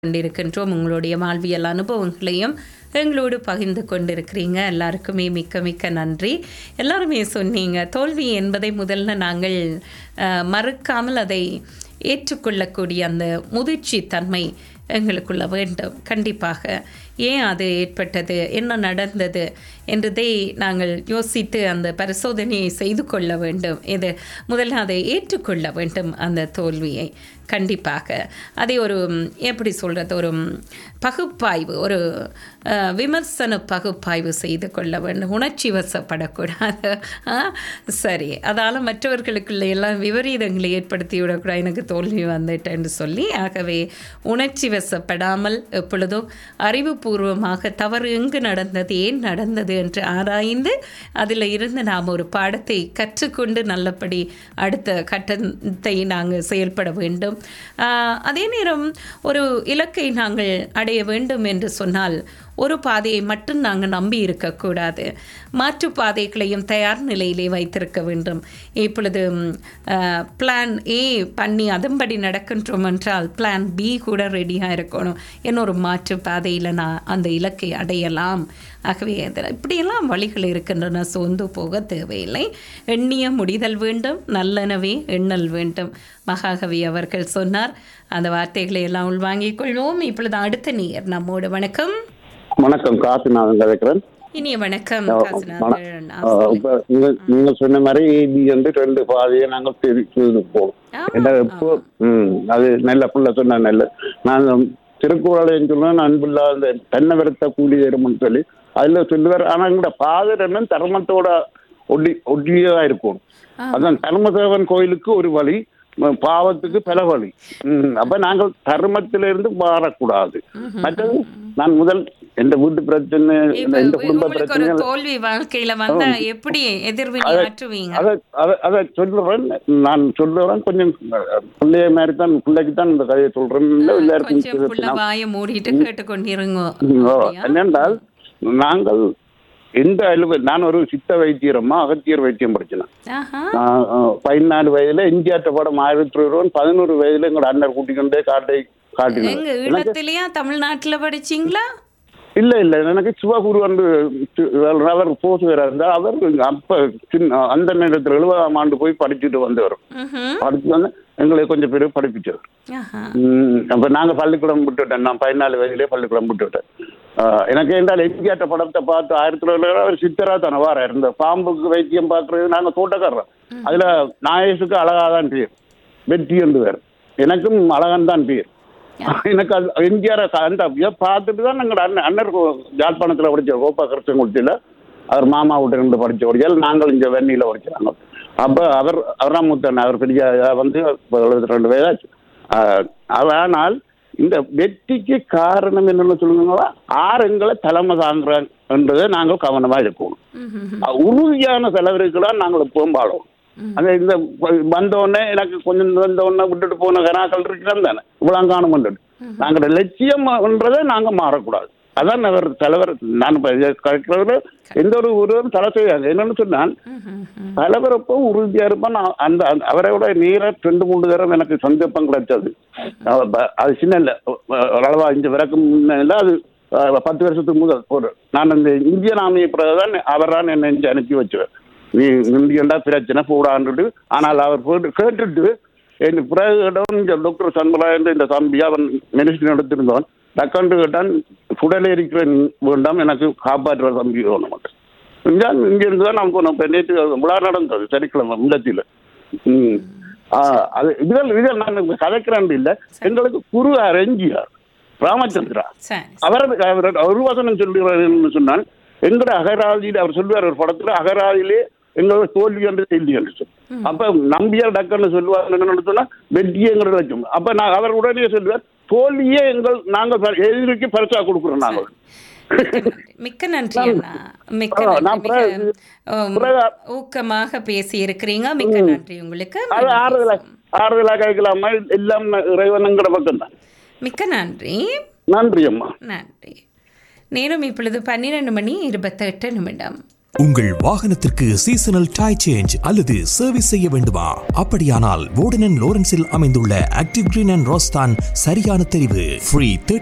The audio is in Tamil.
கொண்டிருக்கின்றோம் உங்களுடைய வாழ்வியல் அனுபவங்களையும் எங்களோடு பகிர்ந்து கொண்டிருக்கிறீங்க எல்லாருக்குமே மிக்க மிக்க நன்றி எல்லாருமே சொன்னீங்க தோல்வி என்பதை முதல்ல நாங்கள் அஹ், மறுக்காமல் அதை ஏற்றுக்கொள்ளக்கூடிய அந்த முதிர்ச்சி தன்மை எங்களுக்குள்ள வேண்டும் கண்டிப்பாக ஏன் அது ஏற்பட்டது என்ன நடந்தது என்றதை நாங்கள் யோசித்து அந்த பரிசோதனையை செய்து கொள்ள வேண்டும் இது முதல்ல அதை ஏற்றுக்கொள்ள வேண்டும் அந்த தோல்வியை கண்டிப்பாக அதை ஒரு ம், எப்படி சொல்கிறது ஒரு ம், பகுப்பாய்வு ஒரு அஹ், விமர்சன பகுப்பாய்வு செய்து கொள்ள வேண்டும் உணர்ச்சி வசப்படக்கூடாது ஆ, சரி அதால் மற்றவர்களுக்குள்ள எல்லாம் விபரீதங்களை ஏற்படுத்தி விடக்கூடாது எனக்கு தோல்வி வந்துட்டேன்னு சொல்லி ஆகவே உணர்ச்சி வசப்படாமல் எப்பொழுதும் அறிவுபூர்வமாக தவறு எங்கு நடந்தது ஏன் நடந்தது என்று ஆராய்ந்து அதில் இருந்து நாம் ஒரு பாடத்தை கற்றுக்கொண்டு நல்லபடி அடுத்த கட்டத்தை நாங்கள் செயல்பட வேண்டும் ஆஹ், அதே நேரம் ஒரு இலக்கை நாங்கள் அடைய வேண்டும் என்று சொன்னால் ஒரு பாதையை மட்டும் நாங்கள் நம்பி இருக்கக்கூடாது மாற்று பாதைகளையும் தயார் நிலையிலே வைத்திருக்க வேண்டும் இப்பொழுது பிளான் ஏ பண்ணி அதன்படி நடக்கின்றோம் என்றால் பிளான் பி கூட ரெடியாக இருக்கணும் இன்னொரு மாற்று பாதையில் நான் அந்த இலக்கை அடையலாம் ஆகவே அதில் இப்படியெல்லாம் வழிகள் இருக்கின்றன சோர்ந்து போக தேவையில்லை எண்ணிய முடிதல் வேண்டும் நல்லனவே எண்ணல் வேண்டும் மகாகவி அவர்கள் சொன்னார் அந்த வார்த்தைகளை எல்லாம் உள்வாங்கிக் கொள்வோம் இப்பொழுது அடுத்த நீர் நம்மோடு வணக்கம் வணக்கம் காசிநாதன் கதைக்கிறேன் இனிய வணக்கம் வண- காசிநாதன் ஆ, இப்ப நீங்க நீங்க சொன்ன மாதிரி ஏபி என்று ரெண்டு பாதையை நாங்கள் பிரிச்சு போவோம் ஆமா, என்ன இப்போ ம் அது நல்ல புள்ள சொன்ன நல்ல நான் திருக்குறளையும் சொல்லுவேன் அன்புள்ளா அந்த தென்னை விரத்த கூலி தரும்னு சொல்லி அதுல சொல்லுவார் ஆனா எங்கட பாதர் என்ன தர்மத்தோட ஒட்டி ஒட்டியதா இருக்கும் அதான் தர்மதேவன் கோயிலுக்கு ஒரு வழி ம- பாவத்துக்கு பல வழி ம், அப்ப நாங்கள் தர்மத்திலிருந்து மாறக்கூடாது மற்றது நான் முதல் எந்த வீட்டு பிரச்சனை இப்ப எந்த குடும்ப உங்களுக்கு ஒரு பிரச்சனை தோல்வி வாழ்க்கையில வந்தா எப்படி எதிர்வினை ஆற்றுவீங்க அதை அதை அதை சொல்லுறேன் நான் சொல்லுறேன் கொஞ்சம் பிள்ளைய மாதிரி தான் பிள்ளைக்கு தான் இந்த கதையை சொல்றேன் இல்லை எல்லாருக்கும் கொஞ்சம் புள்ள வாய மூடிட்டு கேட்டுக்கொண்டிருங்க ஓ, என்னென்றால் நாங்கள் எந்த அலுவ நான் ஒரு சித்த வைத்தியரம்மா அகத்தியர் வைத்தியம் படிச்சேன் ஆஹா நான், அஹ், பதினாலு வயதுல எம்ஜிஆர் படம் ஆயிரத்தி ரூபாய் பதினோரு வயதுல எங்களோட அண்ணன் கூட்டிக்கொண்டே காட்டை காட்டினார் எங்க ஈழத்திலயா தமிழ்நாட்டுல படிச்சீங்களா இல்ல இல்ல எனக்கு சிவகுரு வந்து சி- அவர் போஸ் வேற இருந்தா அவர் அப்ப சின்ன அந்த நேரத்தில் எழுபதாம் ஆண்டு போய் படிச்சுட்டு வந்தவர் ம்ஹும். படிச்சு வந்து எங்களை கொஞ்சம் பேர் படிப்பிச்சார் ஆஹா ம், அப்ப நாங்க பள்ளிக்கூடம் விட்டுவிட்டேன் நான் பதினாலு வயதிலே பள்ளிக்கூடம் விட்டுவிட்டேன் ஆஹ், எனக்கு என்றால் எம்ஜிஆர் படத்தை பார்த்து ஆயிரத்தி தொள்ளாயிரம் அவர் சித்தரா தானே வார இருந்த பாம்புக்கு வைத்தியம் பார்க்கறது நாங்க தோட்டக்காரர் அதுல நாயேசுக்கு அழகா தான் பேர் வெற்றி என்று பேர் எனக்கும் அழகன் தான் பேர் எனக்கு அது எம்ஜிஆர் அந்த இதை பார்த்துட்டு தான் எங்களோட அண்ணன் அண்ணர் ஜாழ்ப்பாணத்தில் படிச்ச கோப்பா கிருஷ்ணங்குடியில் அவர் மாமா வீட்டு இருந்து படிச்ச படிச்சால் நாங்கள் இங்கே வெண்ணியில் படிச்சாங்க அப்போ அவர் அவராம் முத்தன் அவர் பெரிய வந்து எழுபத்தி ரெண்டு வயதாச்சு ஆஹ், அவ- ஆனால் இந்த வெற்றிக்கு காரணம் என்னன்னு சொல்லுங்களா ஆறு எங்களை தலைமை தாங்குறாங்க என்றதை நாங்கள் கவனமாக இருக்கணும் ம்ஹும். அஹ் உறுதியான செலவிற்கெல்லாம் நாங்கள் எப்பவும் வாழும் அந்த இந்த வந்த உடனே எனக்கு கொஞ்சம் வந்த உடனே விட்டுட்டு போன கனாக்கள் இருக்கிறோம் தானே இவ்வளோ காணும் வந்துட்டு நாங்கள் லட்சியம்ன்றதை நாங்கள் மாறக்கூடாது அதான் அவர் தலைவர் நான் இப்ப இதை கற்கிறவரு எந்த ஒரு ஒருவரும் தலை செய்யாது என்னன்னு சொன்னால் ம்ஹும். தலைவர் எப்போ உறுதியா இருப்பான் நான் அந்த அந்த- அவரோட நேர ரெண்டு மூணு தடவை எனக்கு சந்தர்ப்பம் கிடைச்சது அவ- ப- அது சின்ன இல்லை அளவா இந்த பிறகு முன்ன அது அஹ், பத்து வருஷத்துக்கு முதல் ஒரு நான் அந்த இந்தியன் ஆர்மியை பிறகுதான் அவர் தான் என்னை இங்கே அனுப்பி வச்சுவேன் நீ இந்தியண்டா பிரச்சனை போடான்ட்டு ஆனால் அவர் போட்டு கேட்டுட்டு என் பிறகு கேட்டவன் இந்த டாக்டர் சண்முகராஜன் இந்த தம்பி அவன் மெடிசின் எடுத்திருந்தவன் டக்காண்டு கேட்டான் சுடலே இருக்கிற நீ வேண்டாம் எனக்கு காப்பாற்றுற தம்பி வேணும் மட்டும் இங்க இங்க இருந்து தான் நமக்கு நம்ம நேற்று விழா நடந்தது சனிக்கிழமை முல்லத்தில் ம் ஆ, அது இதில் இதில் நான் கதைக்கிறேன் இல்லை எங்களுக்கு குரு அரஞ்சியார் ராமச்சந்திரா சரி அவர் அவர் ஒரு வசனம் சொல்லுகிறார் சொன்னால் எங்கட அகராதியில் அவர் சொல்லுவார் ஒரு படத்துல அகராதியிலே எங்களோட தோல்வி என்று செய்தி என்று சொல்லி அப்ப நம்பியார் டக்குன்னு சொல்லுவார் என்னன்னு சொன்னா வெற்றியங்கிறது வச்சோம் அப்ப நான் அவர் உடனே சொல்லுவார் தோல்வியே எங்கள் நாங்கள் ப- எதிரிக்கு பரிசா கொடுக்குறோம் நாங்கள் மிக்க நன்றி அண்ணா மிக்க ஆ, நன்றி நான் மிக பிறகு- உம், பிறகு- ஊக்கமாக பேசி இருக்கிறீங்க மிக்க நன்றி உங்களுக்கு அது ஆறுதலா ஆறுதலா கேட்கலாமா எல்லாம் இறைவனுங்கிற பக்கம் தான் மிக்க நன்றி நன்றி அம்மா நன்றி நேரம் இப்பொழுது பன்னிரண்டு மணி இருபத்தெட்டு நிமிடம் உங்கள் வாகனத்திற்கு சீசனல் டை சேஞ்ச் அல்லது சர்வீஸ் செய்ய வேண்டுமா அப்படியானால் வோடன் அண்ட் லோரன்ஸில் அமைந்துள்ள ஆக்டிவ் கிரீன் அண்ட் ரோஸ்தான் சரியான தெரிவு ஃப்ரீ